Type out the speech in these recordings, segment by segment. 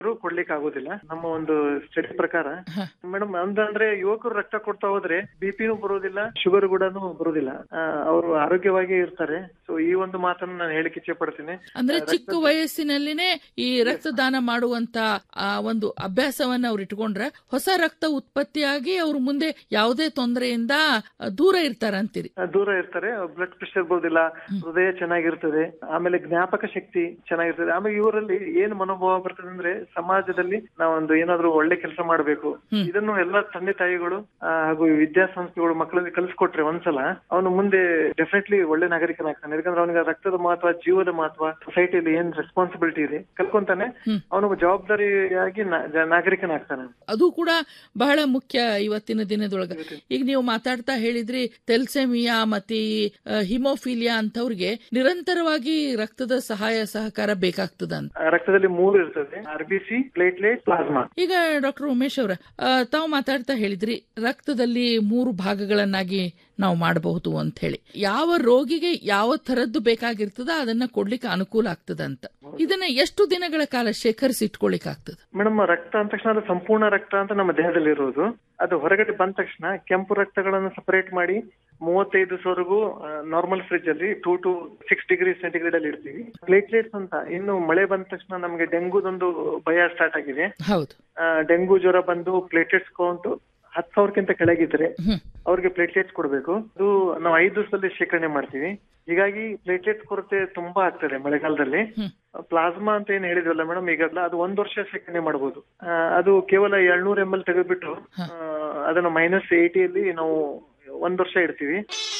ಕೊಡ್ಲಿಕ್ಕೆ ಆಗೋದಿಲ್ಲ ನಮ್ಮ ಒಂದು ಸ್ಟಡಿ ಪ್ರಕಾರ ಹ. ಮೇಡಮ್ ಅಂದ್ರೆ ಯುವಕರು ರಕ್ತ ಕೊಡ್ತಾ ಹೋದ್ರೆ ಬಿಪಿನೂ ಬರೋದಿಲ್ಲ ಶುಗರ್ ಕೂಡ ಬರೋದಿಲ್ಲ ಅವರು ಆರೋಗ್ಯವಾಗಿ ಇರ್ತಾರೆ ಸೊ ಈ ಒಂದು ಮಾತನ್ನು ನಾನು ಹೇಳಿಕ್ಕೆ ಇಚ್ಛೆ ಪಡ್ತೀನಿ ಅಂದ್ರೆ ಚಿಕ್ಕ ವಯಸ್ಸಿನಲ್ಲಿನೇ ಈ ರಕ್ತದಾನ ಮಾಡುವಂತ ಆ ಒಂದು ಅಭ್ಯಾಸವನ್ನ ಅವ್ರು ಇಟ್ಕೊಂಡ್ರೆ ಹೊಸ ರಕ್ತ ಉತ್ಪತ್ತಿಯಾಗಿ ಅವ್ರು ಮುಂದೆ ಯಾವುದೇ ತೊಂದರೆಯಿಂದ ಆ, ದೂರ ಇರ್ತಾರಂತೀರಿ ಆ, ದೂರ ಇರ್ತಾರೆ ಬ್ಲಡ್ ಪ್ರೆಷರ್ ಬರೋದಿಲ್ಲ ಹೃದಯ ಚೆನ್ನಾಗಿರ್ತದೆ ಆಮೇಲೆ ಜ್ಞಾಪಕ ಶಕ್ತಿ ಚೆನ್ನಾಗಿರ್ತದೆ ಆಮೇಲೆ ಇವರಲ್ಲಿ ಏನ್ ಮನೋಭಾವ ಬರ್ತದೆ ಅಂದ್ರೆ ಸಮಾಜದಲ್ಲಿ ನಾವೊಂದು ಏನಾದ್ರೂ ಒಳ್ಳೆ ಕೆಲಸ ಮಾಡಬೇಕು ಇದನ್ನು ಎಲ್ಲ ತಂದೆ ತಾಯಿಗಳು ಆ, ಹಾಗೂ ಈ ವಿದ್ಯಾಸಂಸ್ಥೆಗಳು ಮಕ್ಕಳಿಗೆ ಕಲಿಸ್ಕೊಟ್ರೆ ಒಂದ್ಸಲ ಅವನು ಮುಂದೆ ಡೆಫಿನೆಟ್ಲಿ ಒಳ್ಳೆ ನಾಗರಿಕನಾಗ್ತಾನೆ ಯಾಕಂದ್ರೆ ಅವನಿಗೆ ರಕ್ತದ ಮಹತ್ವ ಜೀವದ ಮಹತ್ವ ಸೊಸೈಟಿಯಲ್ಲಿ ಏನ್ ರೆಸ್ಪಾನ್ಸಿಬಿಲಿಟಿ ಇದೆ ಕಲ್ಕೊಂತಾನೆ ಅವನು ಜವಾಬ್ದಾರಿಯಾಗಿ ನಾ- ಜ- ನಾಗರಿಕನಾಗ್ತಾನೆ ಅದು ಕೂಡ ಬಹಳ ಮುಖ್ಯ ಇವತ್ತಿನ ದಿನದೊಳಗ ಈಗ ನೀವು ಮಾತಾಡ್ತಾ ಹೇಳಿದ್ರಿ ತೆಲ್ಸೆಮಿಯಾ ಮತ್ತೆ ಈ, ಆ, ಹಿಮೋಫಿಲಿಯಾ ಅಂತವ್ರಿಗೆ ನಿರಂತರವಾಗಿ ರಕ್ತದ ಸಹಾಯ ಸಹಕಾರ ಬೇಕಾಗ್ತದ ಅಂತ ಆ, ರಕ್ತದಲ್ಲಿ ಮೂರು ಇರ್ತದೆ R B C platelet plasma ಈಗ ಡಾಕ್ಟರ್ ಉಮೇಶ್ ಅವರ ತಾವು ಮಾತಾಡ್ತಾ ಹೇಳಿದ್ರಿ ರಕ್ತದಲ್ಲಿ ಮೂರು ಭಾಗಗಳನ್ನಾಗಿ ನಾವು ಮಾಡಬಹುದು ಅಂತ ಹೇಳಿ ಯಾವ ರೋಗಿಗೆ ಯಾವ ತರದ್ದು ಬೇಕಾಗಿರ್ತದ ಅದನ್ನ ಕೊಡ್ಲಿಕ್ಕೆ ಅನುಕೂಲ ಆಗ್ತದ ಅಂತ ಇದನ್ನ ಎಷ್ಟು ದಿನಗಳ ಕಾಲ ಶೇಖರಿಸಿ ಇಟ್ಕೊಳಿಕ್ ಆಗ್ತದ ಮೇಡಮ್ ರಕ್ತ ಅಂದ ತಕ್ಷಣ ಅದು ಸಂಪೂರ್ಣ ರಕ್ತ ಅಂತ ನಮ್ಮ ದೇಹದಲ್ಲಿ ಇರೋದು ಅದು ಹೊರಗಡೆ ಬಂದ ತಕ್ಷಣ ಕೆಂಪು ರಕ್ತಗಳನ್ನು ಸಪರೇಟ್ ಮಾಡಿ ಮೂವತ್ತೈದು ದಿವಸವರೆಗೂ ನಾರ್ಮಲ್ ಫ್ರಿಜ್ ಅಲ್ಲಿ two to six degree centigrade ಅಲ್ಲಿ ಇಡ್ತೀವಿ ಪ್ಲೇಟ್ಲೆಟ್ಸ್ ಅಂತ ಇನ್ನು ಮಳೆ ಬಂದ ತಕ್ಷಣ ನಮಗೆ ಡೆಂಗೂದೊಂದು ಭಯ ಸ್ಟಾರ್ಟ್ ಆಗಿದೆ ಹೌದು ಆ, ಡೆಂಗು ಜ್ವರ ಬಂದು ಪ್ಲೇಟ್ಲೆಟ್ಸ್ ಕೌಂಟ್ ಹತ್ತು ಸಾವಿರಕ್ಕಿಂತ ಕೆಳಗಿದ್ರೆ ಹ್ಮ್ ಅವ್ರಿಗೆ ಪ್ಲೇಟ್ಲೆಟ್ಸ್ ಕೊಡಬೇಕು ಅದು ನಾವು ಐದು ದಿವಸದಲ್ಲಿ ಶೇಖರಣೆ ಮಾಡ್ತೀವಿ ಹೀಗಾಗಿ ಪ್ಲೇಟ್ಲೆಟ್ಸ್ ಕೊರತೆ ತುಂಬಾ ಆಗ್ತದೆ ಮಳೆಗಾಲದಲ್ಲಿ ಹ್ಮ್. ಪ್ಲಾಸ್ಮಾ ಅಂತ ಏನ್ ಹೇಳಿದ್ವಲ್ಲ ಮೇಡಮ್ ಈಗಲ್ಲ ಅದು ಒಂದ್ ವರ್ಷ ಶೇಖರಣೆ ಮಾಡಬಹುದು ಅದು ಕೇವಲ ಏಳ್ನೂರ್ ಎಂ ಎಲ್ ತೆಗೆದ್ಬಿಟ್ಟು ಆ, ಅದನ್ನ ಮೈನಸ್ ಏಟಿಯಲ್ಲಿ ನಾವು ಒಂದ್ ವರ್ಷ ಇಡ್ತೀವಿ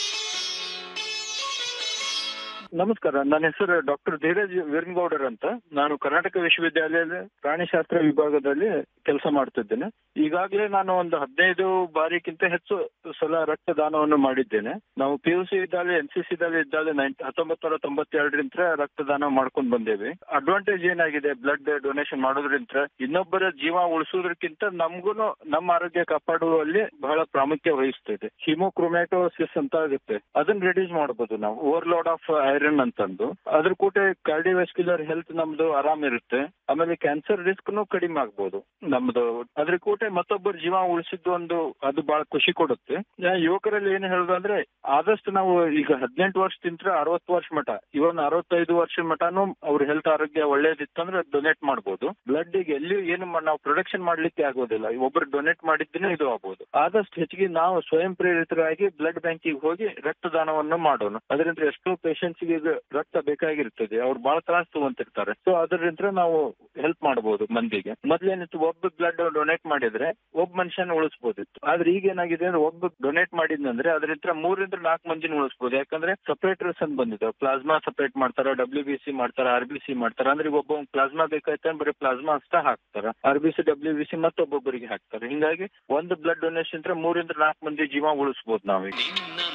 ನಮಸ್ಕಾರ ನನ್ನ ಹೆಸರು ಡಾಕ್ಟರ್ ಧೀರಜ್ ವೀರನ್ಗೌಡರ್ ಅಂತ ನಾನು ಕರ್ನಾಟಕ ವಿಶ್ವವಿದ್ಯಾಲಯದ ಪ್ರಾಣಿಶಾಸ್ತ್ರ ವಿಭಾಗದಲ್ಲಿ ಕೆಲಸ ಮಾಡ್ತಿದ್ದೇನೆ ಈಗಾಗಲೇ ನಾನು ಒಂದು ಹದಿನೈದು ಬಾರಿಗಿಂತ ಹೆಚ್ಚು ಸಲ ರಕ್ತದಾನವನ್ನು ಮಾಡಿದ್ದೇನೆ ನಾವು ಪಿ ಯು ಸಿ ಇದ್ದಾಗ ಎನ್ ಸಿ ಸಿ ಇದ್ದಾಗ ಹತ್ತೊಂಬತ್ತು ನೂರ ತೊಂಬತ್ತೆರಡರಿಂದ ರಕ್ತದಾನ ಮಾಡ್ಕೊಂಡು ಬಂದೇವಿ ಅಡ್ವಾಂಟೇಜ್ ಏನಾಗಿದೆ ಬ್ಲಡ್ ಡೊನೇಷನ್ ಮಾಡೋದ್ರಿಂದ ಇನ್ನೊಬ್ಬರ ಜೀವ ಉಳಿಸೋದಕ್ಕಿಂತ ನಮ್ಗೂ ನಮ್ಮ ಆರೋಗ್ಯ ಕಾಪಾಡುವಲ್ಲಿ ಬಹಳ ಪ್ರಾಮುಖ್ಯ ವಹಿಸ್ತದೆ ಹಿಮೋಕ್ರೊಮ್ಯಾಟೋಸಿಸ್ ಅಂತ ಆಗುತ್ತೆ ಅದನ್ನ ರಿಡ್ಯೂಸ್ ಮಾಡಬಹುದು ನಾವು ಓವರ್ಲೋಡ್ ಆಫ್ ಐರನ್ ಅಂತಂದು ಅದ್ರ ಕೂಡ ಕಾರ್ಡಿಯೋವ್ಯಾಸ್ಕ್ಯುಲರ್ ಹೆಲ್ತ್ ನಮ್ದು ಆರಾಮ್ ಇರುತ್ತೆ ಆಮೇಲೆ ಕ್ಯಾನ್ಸರ್ ರಿಸ್ಕ್ ನು ಕಡಿಮೆ ಆಗ್ಬೋದು ನಮ್ದು ಅದ್ರ ಕೂಡ ಮತ್ತೊಬ್ಬರ ಜೀವ ಉಳಿಸಿದ್ದು ಒಂದು ಅದು ಬಹಳ ಖುಷಿ ಕೊಡುತ್ತೆ ನಾ ಯುವಕರಲ್ಲಿ ಏನ್ ಹೇಳುದು ಅಂದ್ರೆ ಆದಷ್ಟು ನಾವು ಈಗ ಹದಿನೆಂಟು ವರ್ಷದಿಂದ ಅರವತ್ತು ವರ್ಷ ಮಟ ಇವನ್ ಅರವತ್ತೈದು ವರ್ಷ ಮಟನು ಅವ್ರ ಹೆಲ್ತ್ ಆರೋಗ್ಯ ಒಳ್ಳೇದಿತ್ತಂದ್ರೆ ಡೊನೇಟ್ ಮಾಡ್ಬೋದು ಬ್ಲಡ್ ಈಗ ಎಲ್ಲಿ ಏನು ಮಾ- ನಾವು ಪ್ರೊಡಕ್ಷನ್ ಮಾಡ್ಲಿಕ್ಕೆ ಆಗೋದಿಲ್ಲ ಒಬ್ರು ಡೊನೇಟ್ ಮಾಡಿದ್ದೇನೆ ಇದು ಆಗ್ಬೋದು ಆದಷ್ಟು ಹೆಚ್ಚಿಗೆ ನಾವು ಸ್ವಯಂ ಪ್ರೇರಿತರಾಗಿ ಬ್ಲಡ್ ಬ್ಯಾಂಕಿಗೆ ಹೋಗಿ ರಕ್ತದಾನವನ್ನು ಮಾಡೋಣ ಅದರಿಂದ ಎಷ್ಟೋ ಪೇಷಂಟ್ಸ್ ಗೆ ಇದು ರಕ್ತ ಬೇಕಾಗಿರ್ತದೆ ಅವ್ರು ಬಹಳ ತ್ರಾಸ ತಗೊಂತಿರ್ತಾರೆ ಸೊ ಅದರಿಂದ ನಾವು ಹೆಲ್ಪ್ ಮಾಡಬಹುದು ಮಂದಿಗೆ ಮೊದ್ಲೇನಿತ್ತು ಒಬ್ಬ ಬ್ಲಡ್ ಡೊನೇಟ್ ಮಾಡಿದ್ರೆ ಒಬ್ಬ ಮನುಷ್ಯನ ಉಳಿಸಬಹುದಿತ್ತು ಆದ್ರೆ ಈಗ ಏನಾಗಿದೆ ಅಂದ್ರೆ ಒಬ್ಬ ಡೊನೇಟ್ ಮಾಡಿದ್ನಂದ್ರೆ ಅದರಿಂದ ಮೂರಿಂದ ನಾಲ್ಕು ಮಂದಿನ ಉಳಿಸಬಹುದು ಯಾಕಂದ್ರೆ ಸಪರೇಟರ್ಸ್ ಅಂತ ಬಂದಿದೆ ಪ್ಲಾಸ್ಮಾ ಸಪರೇಟ್ ಮಾಡ್ತಾರ ಡಬ್ಲ್ಯೂ ಬಿ ಸಿ ಮಾಡ್ತಾರ ಆರ್ ಬಿ ಸಿ ಮಾಡ್ತಾರ ಅಂದ್ರೆ ಈಗ ಒಬ್ಬ ಪ್ಲಾಸ್ಮಾ ಬೇಕಾಯ್ತು ಬರೀ ಪ್ಲಾಸ್ಮಾ ಅಷ್ಟ ಹಾಕ್ತಾರ R B C W B C ಮತ್ತೊಬ್ಬೊಬ್ಬರಿಗೆ ಹಾಕ್ತಾರೆ ಹಿಂಗಾಗಿ ಒಂದು ಬ್ಲಡ್ ಡೊನೇಷನ್ ಮೂರಿಂದ ನಾಲ್ಕು ಮಂದಿ ಜೀವ ಉಳಿಸಬಹುದು ನಾವೀಗ